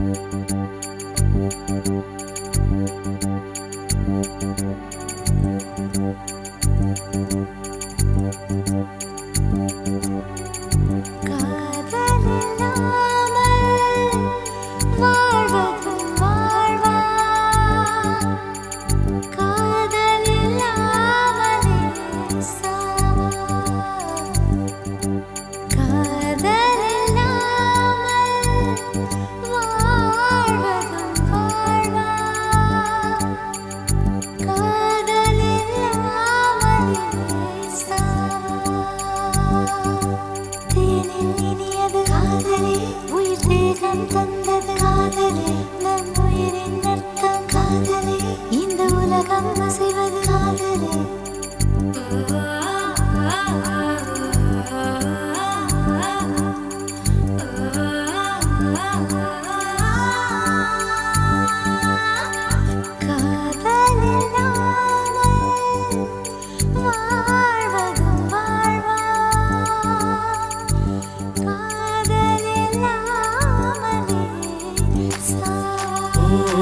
தந்தது காதலே நம் உயிரின் அர்த்தம் காதலே இந்த உலகம் அசைவது காதலே காதலில்லாமல் வாழ்வதும் வாழ்வா காதலில்லாமலே சாவா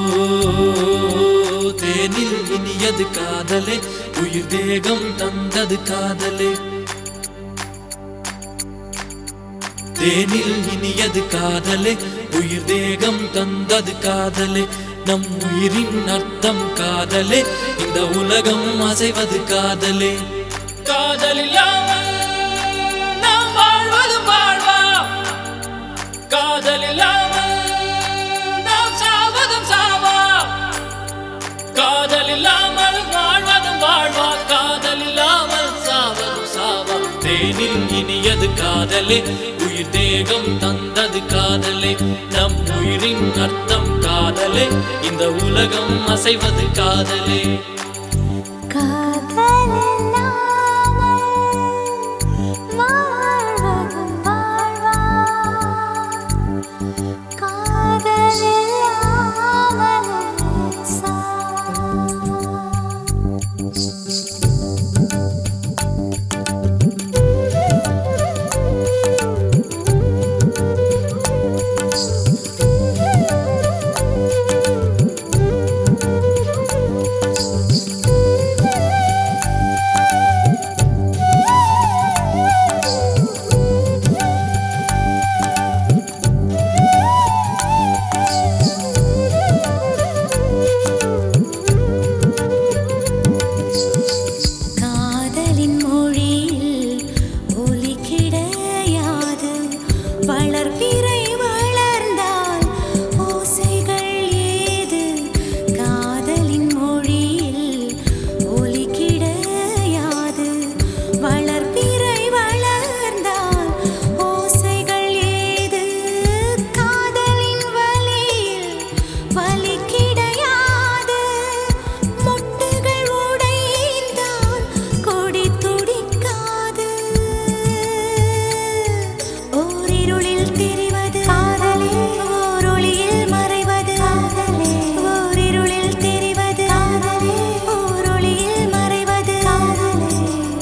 தேனில் இனியது காதலே உயிர் தேகம் தந்தது காதலே தேனில் இனியது காதலே உயிர் தேகம் தந்தது காதலே நம் உயிரின் அர்த்தம் காதலே இந்த உலகம் அசைவது காதலே காதலில்லாமல் நாம் வாழ்வதும் வாழ்வா காதலில்லாமல் நாம் சாவதும் சாவா காதல் இல்லாமல் வாழ்வதும் வாழ்வா காதல் இல்லாமல் சாவதும் சாவா தேனில் இனியது காதலே உயிர் தேகம் தந்தது காதலே நம் உயிரின் அர்த்தம் காதலே இந்த உலகம் அசைவது காதலே காதலில்லாமல் வாழ்வதும் வாழ்வா காதலில்லாமலே சாவா காதலின் மொழியில் ஒலி கிடையாது வளர்பிறை வளர்ந்தால் ஓசைகள் ஏது காதலின் மொழியில் ஒலி கிடையாது வளர்பிறை வளர்ந்தால் ஓசைகள் ஏது காதலின் வலியில் வலி கிடையாது மொட்டுகள் உடைந்தால் கொடி துடிக்காது ஓரிருளில் தெரிவது காதலே ஓரொளியில் மறைவது காதலே ஓரிருளில் தெரிவது காதலே ஓரொளியில் மறைவது காதலே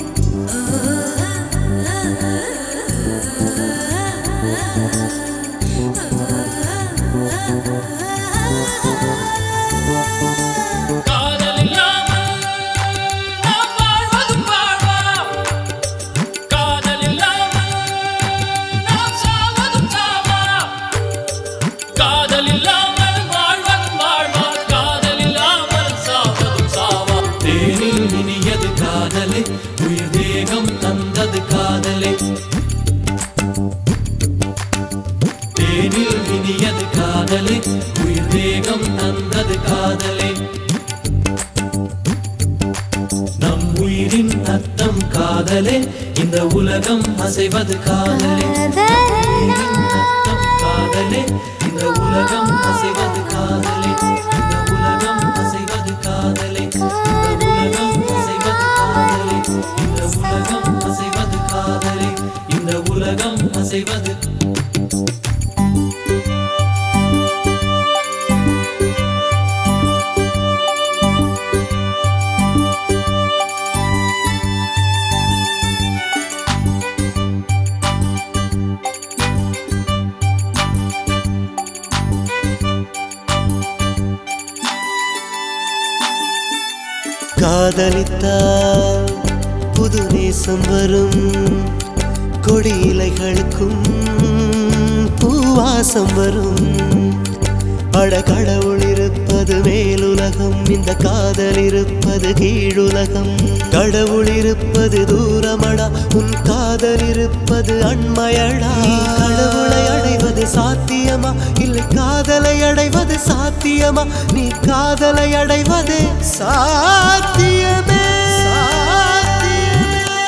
காதல் இல்லாமல் நாம் வாழ்வதும் வாழ்வா காதல் இல்லாமல் நாம் சாவதும் சாவா காதல் இல்லாமல் வாழ்வதும் வாழ்வா காதல் இல்லாமல் சாவதும் சாவா தேனில் இனியது காதலே உயிர் தேகம் தந்தது காதலே தேனில் இனியது காதலே உயிர் தேகம் தந்தது காதலே நம் உயிரின் அர்த்தம் காதலே இந்த உலகம் அசைவது காதலே உயிரின் அர்த்தம் காதலே இந்த உலகம் அசைவது காதலே இந்த உலகம் அசைவது காதலே இந்த உலகம் அசைவது காதலே இந்த உலகம் அசைவது காதலே இந்த உலகம் அசைவது காதலித்தால் புது நேசம் வரும் கொடி இலைகளுக்கும் பூவாசம் வரும் அட கடவுள் இருப்பது மேலுலகம் இந்த காதல் இருப்பது கீழுலகம் கடவுள் இருப்பது தூரமடா உன் காதல் இருப்பது அண்மையடா நீ கடவுளை அடைவது சாத்தியமா இல்லை காதலை அடைவது சாத்தியமா நீ காதலை அடைவது சாத்தியமே சாத்தியமே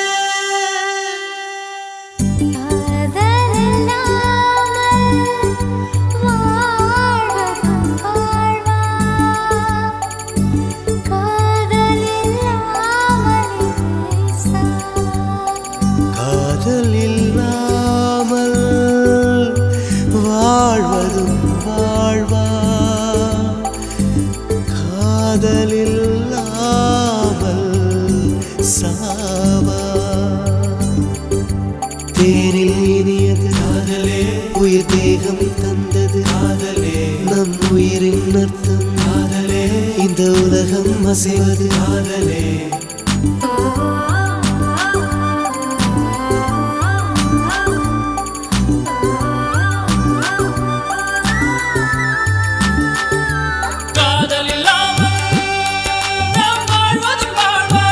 காதலில்லாமல் வாழ்வதும் வாழ்வா காதலில்லாமல் காதல் இல்லாமல் வாழ்வதும் வாழ்வா காதல் இல்லாமல் சாவா தேனில் இனியது காதலே உயிர் தேகம் தந்தது காதலே நம் உயிரின் அர்த்தம் காதலே இந்த உலகம் அசைவது காதலே காதல் இல்லாமல் நாம் வாழ்வதும் வாழ்வா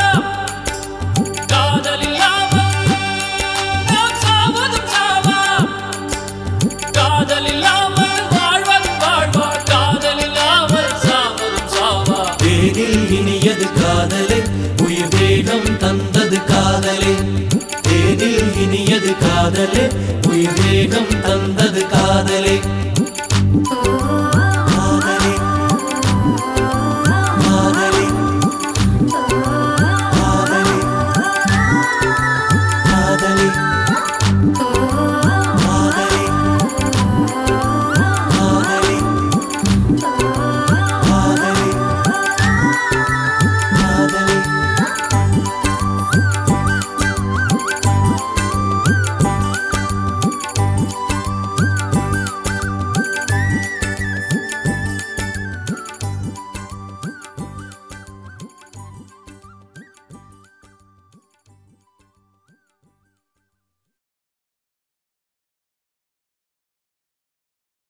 காதல் இல்லாமல் நாம் சாவதும் சாவா காதல் இல்லாமல் வாழ்வதும் வாழ்வா காதல் இல்லாமல் சாவதும் சாவா தேனில் இனியது காதலே உயிர் வேகம் தந்தது காதலே தேனில் இனியது காதலே உயிர் வேகம் தந்த